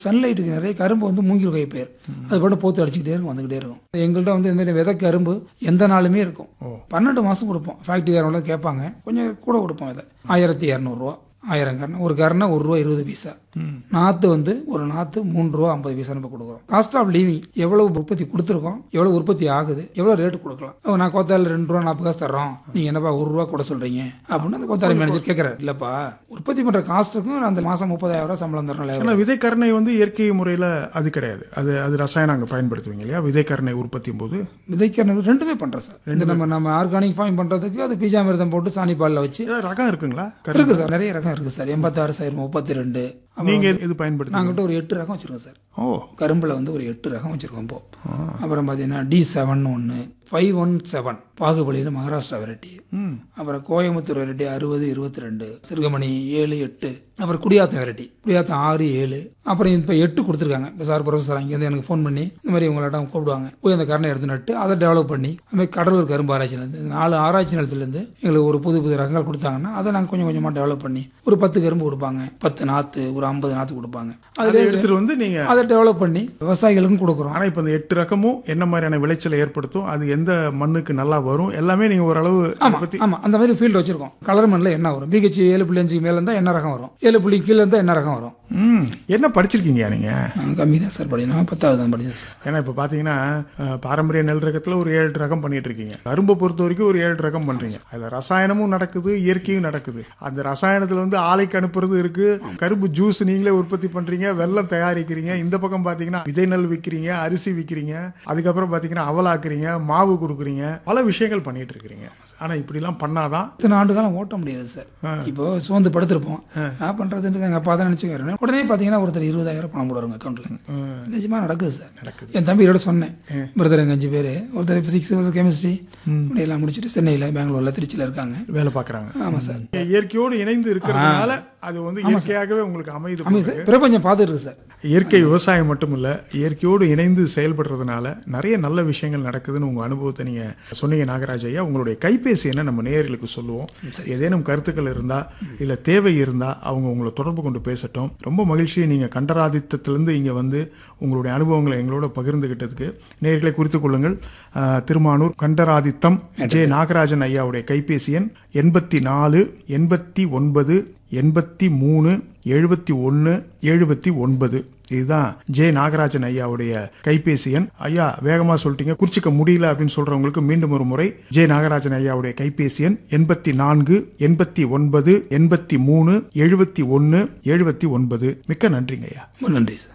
சன்லைட்டுக்கு நிறைய கரும்பு வந்து மூங்கில் கை பயிர் அது பாட்டு போத்து அடிச்சுக்கிட்டே இருக்கும் வந்துக்கிட்டே இருக்கும் எங்கள்கிட்ட வந்து இந்த மாதிரி விதை கரும்பு எந்த நாளுமே இருக்கும் பன்னெண்டு மாதம் கொடுப்போம் ஃபேக்ட்ரிக்காரங்கள கேட்பாங்க கொஞ்சம் கூட கொடுப்போம் இதை ஆயிரத்தி இரநூறுவா ஆயிரம் கரணை ஒரு கரணை ஒரு ரூபா இருபது பைசா நாற்று வந்து ஒரு நாற்று மூணு ரூபா ஐம்பது பைசா நம்ம கொடுக்குறோம் காஸ்ட் ஆஃப் லிவிங் எவ்வளவு உற்பத்தி கொடுத்துருக்கோம் எவ்வளவு உற்பத்தி ஆகுது எவ்வளவு ரேட்டு கொடுக்கலாம் ஓ, நான் கோத்தால ரெண்டு ரூபா நாற்பது காசு தர்றோம் நீங்க என்னப்பா ஒரு ரூபா கூட சொல்றீங்க அப்படின்னு அந்த கோத்தாரி மேனேஜர் கேட்கறாரு இல்லப்பா உற்பத்தி பண்ற காஸ்ட்டுக்கும் அந்த மாசம் முப்பதாயிரம் ரூபாய் சம்பளம் தரணும் ஆனா விதைக்கரணை வந்து இயற்கை முறையில அது கிடையாது அது அது ரசாயனம் அங்க பயன்படுத்துவீங்க இல்லையா விதைக்கரணை உற்பத்தியும் போது விதைக்கிற ரெண்டுமே பண்றோம் சார் ரெண்டு நம்ம நம்ம ஆர்கானிக் ஃபார்ம் பண்றதுக்கு அது பீஜாமிரதம் போட்டு சாணி பால்ல வச்சு ஏதாவது ரகம் இருக்குங்களா கரு- இருக்கு சார் நிறைய ரகம் இருக்கு சார் எண்பத்தாறு சைரம் முப்பத்தி ரெண்டு நீங்க இது பயன்படுத்து நாங்கள்கிட்ட ஒரு எட்டு ரகம் வச்சிருக்கோம் சார் ஓ கரும்புல வந்து ஒரு எட்டு ரகம் வச்சிருக்கோம் இப்போ அப்புறம் பார்த்தீங்கன்னா டி செவன் ஒன்று ஃபைவ் ஒன் செவன் பாகுபலியில் மகாராஷ்டிரா வெரைட்டி அப்புறம் கோயம்புத்தூர் வெரைட்டி அறுபது இருபத்தி ரெண்டு சிறுகமணி ஏழு எட்டு அப்புறம் குடியாத்தம் வெரைட்டி குடியாத்தம் ஆறு ஏழு அப்புறம் இப்போ எட்டு கொடுத்துருக்காங்க இப்போ சார் ப்ரொஃபஸர் அங்கேருந்து எனக்கு ஃபோன் பண்ணி இந்த மாதிரி உங்கள்ட்ட கூப்பிடுவாங்க போய் அந்த கரணை எடுத்து நட்டு அதை டெவலப் பண்ணி அது மாதிரி கடலூர் கரும்பு ஆராய்ச்சியிலேருந்து நாலு ஆராய்ச்சி நிலத்துலேருந்து எங்களுக்கு ஒரு புது புது ரகங்கள் கொடுத்தாங்கன்னா அதை நாங்கள் கொஞ்சம் கொஞ்சமாக டெவலப் பண்ணி ஒரு பத்து கரும்பு கொடுப்பாங்க பத்து நாற்று ஒரு ஐம்பது நாற்று கொடுப்பாங்க அதை அதில் எடுத்துட்டு வந்து நீங்க அதை டெவலப் பண்ணி விவசாயிகளுக்கும் கொடுக்குறோம் ஆனா இப்ப இந்த எட்டு ரகமும் என்ன மாதிரியான விளைச்சலை ஏற்படுத்தும் அது எந்த மண்ணுக்கு நல்லா வரும் எல்லாமே நீங்க ஓரளவு அதை ஆமா பத்தி ஆமா அந்த மாதிரி ஃபீல்டு வச்சிருக்கோம் கலர் மண்ணில் என்ன வரும் பிஹெச் ஏழு புள்ளி அஞ்சுக்கு மேல இருந்தா என்ன ரகம் வரும் ஏழு புள்ளி கீழே இருந்தா என்ன ரகம் வரும் ம் என்ன படிச்சிருக்கீங்க நீங்க நான் கம்மி தான் சார் படிக்கணும் நான் பத்தாவது தான் படிச்சேன் சார் ஏன்னா இப்ப பாத்தீங்கன்னா அஹ், பாரம்பரிய நெல் ரகத்துல ஒரு ஏழு ரகம் பண்ணிட்டு இருக்கீங்க கரும்பை பொறுத்த வரைக்கும் ஒரு ஏழு ரகம் பண்றீங்க அதுல ரசாயனமும் நடக்குது இயற்கையும் நடக்குது அந்த ரசாயனத்துல வந்து ஆலைக்கு அனுப்புறது இருக்கு கரும்பு ஜூஸ் நீங்களே உற்பத்தி பண்றீங்க வெல்லம் தயாரிக்கிறீங்க இந்த பக்கம் பாத்தீங்கன்னா விதை நெல் விக்கிறீங்க அரிசி விக்கிறீங்க அதுக்கப்புறம் பாத்தீங்கன்னா அவலாக்குறீங்க மாவு கொடுக்குறீங்க பல விஷயங்கள் பண்ணிட்டு இருக்கிறீங்க ஆனா இப்படி எல்லாம் பண்ணாதான் இத்தனை ஆண்டு காலம் ஓட்ட முடியாது சார் இப்போ சோர்ந்து படுத்திருப்போம் நான் பண்றதுன்றது எங்க அப்பா தான் நினைச்சுக்கிறேன் உடனே பாத்தீங்கன்னா ஒருத்தர் இருபதாயிரம் பணம் போடுவாங்க அக்கௌண்ட்ல நிஜமா நடக்குது சார் நடக்குது என் தம்பி இதோட சொன்னேன் பிரதர் எங்க அஞ்சு பேர் ஒருத்தர் இப்போ சிக்ஸ் கெமிஸ்ட்ரி எல்லாம் முடிச்சுட்டு சென்னையில பெங்களூர்ல திருச்சியில இருக்காங்க வேலை பாக்குறாங்க ஆமா சார் இயற்கையோடு இணைந்து இருக்கிறதுனால அது வந்து இயற்கையாகவே உங்களுக்கு அமைது ஆமாம் சார் பிரபஞ்சம் பார்த்துட்டு இருக்கு சார் இயற்கை விவசாயம் மட்டும் இல்ல இயற்கையோடு இணைந்து செயல்படுறதுனால நிறைய நல்ல விஷயங்கள் நடக்குதுன்னு உங்க அனுபவத்தை நீங்க சொன்னீங்க நாகராஜ் ஐயா உங்களுடைய கைபேசி என்ன நம்ம நேயர்களுக்கு சொல்லுவோம் ஏதேனும் கருத்துக்கள் இருந்தா இல்ல தேவை இருந்தா அவங்க உங்களை தொடர்பு கொண்டு பேசட்டும் ரொம்ப மகிழ்ச்சி நீங்க கண்டராதித்தத்திலிருந்து இங்க வந்து உங்களுடைய அனுபவங்களை எங்களோட பகிர்ந்துகிட்டதுக்கு நேயர்களை குறித்துக் கொள்ளுங்கள் ஆஹ், திருமானூர் கண்டராதித்தம் ஜே நாகராஜன் ஐயாவுடைய கைபேசி எண் எண்பத்தி நாலு எண்பத்தி ஒன்பது எண்பத்தி மூணு எழுபத்தி ஒன்று எழுபத்தி ஒன்பது இதுதான் ஜே நாகராஜன் ஐயாவுடைய கைபேசி எண் ஐயா வேகமா சொல்லிட்டீங்க குறிச்சிக்க முடியல அப்படின்னு சொல்றவங்களுக்கு மீண்டும் ஒரு முறை ஜே நாகராஜன் ஐயாவுடைய கைபேசி எண் எண்பத்தி நான்கு எண்பத்தி ஒன்பது எண்பத்தி மூணு எழுபத்தி ஒன்று எழுபத்தி ஒன்பது மிக்க நன்றிங்க ஐயா ரொம்ப நன்றி சார்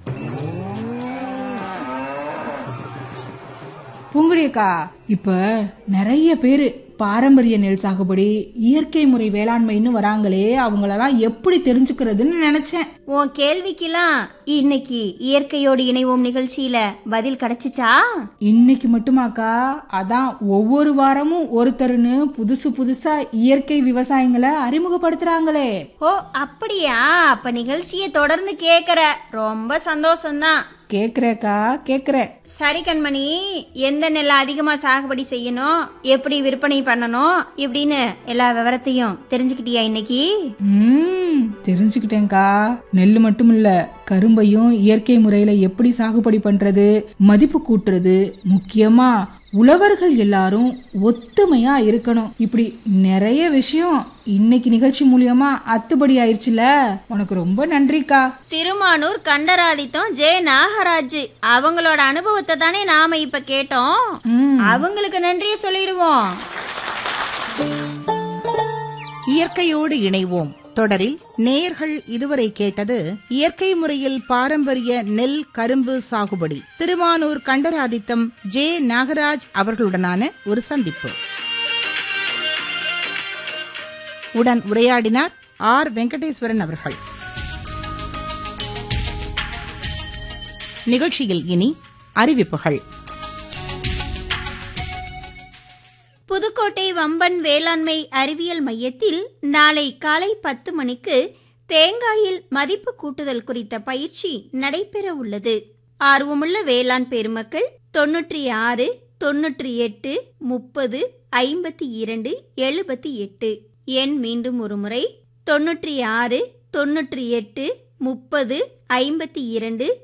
பூங்குடியக்கா இப்ப நிறைய பேரு பாரம்பரிய நெல் சாகுபடி இயற்கை முறை வேளாண்மைன்னு வராங்களே அவங்களெல்லாம் எப்படி தெரிஞ்சுக்கிறதுன்னு நினைச்சேன் உன் கேள்விக்கெல்லாம் இன்னைக்கு இயற்கையோடு இணைவோம் நிகழ்ச்சியில பதில் கிடைச்சிச்சா இன்னைக்கு மட்டுமாக்கா அதான் ஒவ்வொரு வாரமும் ஒருத்தருன்னு புதுசு புதுசா இயற்கை விவசாயங்களை அறிமுகப்படுத்துறாங்களே ஓ அப்படியா அப்ப நிகழ்ச்சியை தொடர்ந்து கேக்குற ரொம்ப சந்தோஷம்தான் கேக்குறேக்கா கேக்குறேன் சரி கண்மணி எந்த நெல்லை அதிகமா சாகுபடி செய்யணும் எப்படி விற்பனை பண்ணணும் இப்படின்னு எல்லா விவரத்தையும் தெரிஞ்சுக்கிட்டியா இன்னைக்கு ம் தெரிஞ்சுக்கிட்டேன்க்கா நெல் மட்டும் இல்ல கரும்பையும் இயற்கை முறையில எப்படி சாகுபடி பண்றது மதிப்பு கூட்டுறது முக்கியமா உழவர்கள் எல்லாரும் ஒத்துமையா இருக்கணும் இப்படி நிறைய விஷயம் இன்னைக்கு நிகழ்ச்சி மூலியமா அத்துப்படி ஆயிடுச்சுல உனக்கு ரொம்ப நன்றிக்கா திருமானூர் கண்டராதித்தம் ஜே நாகராஜ் அவங்களோட அனுபவத்தை தானே நாம இப்ப கேட்டோம் ம். அவங்களுக்கு நன்றியை சொல்லிடுவோம் இயற்கையோடு இணைவோம் தொடரில் நேயர்கள் இதுவரை கேட்டது இயற்கை முறையில் பாரம்பரிய நெல் கரும்பு சாகுபடி திருமானூர் கண்டராதித்தம் ஜே நாகராஜ் அவர்களுடனான ஒரு சந்திப்பு உடன் உரையாடினார் ஆர் வெங்கடேஸ்வரன் அவர்கள் நிகழ்ச்சியில் இனி அறிவிப்புகள் புதுக்கோட்டை வம்பன் வேளாண்மை அறிவியல் மையத்தில் நாளை காலை பத்து மணிக்கு தேங்காயில் மதிப்பு கூட்டுதல் குறித்த பயிற்சி நடைபெற உள்ளது ஆர்வமுள்ள வேளாண் பெருமக்கள் தொன்னூற்றி ஆறு தொன்னூற்றி எட்டு முப்பது ஐம்பத்தி இரண்டு எழுபத்தி எட்டு எண் மீண்டும் ஒரு முறை தொன்னூற்றி ஆறு தொன்னூற்றி எட்டு முப்பது ஐம்பத்தி இரண்டு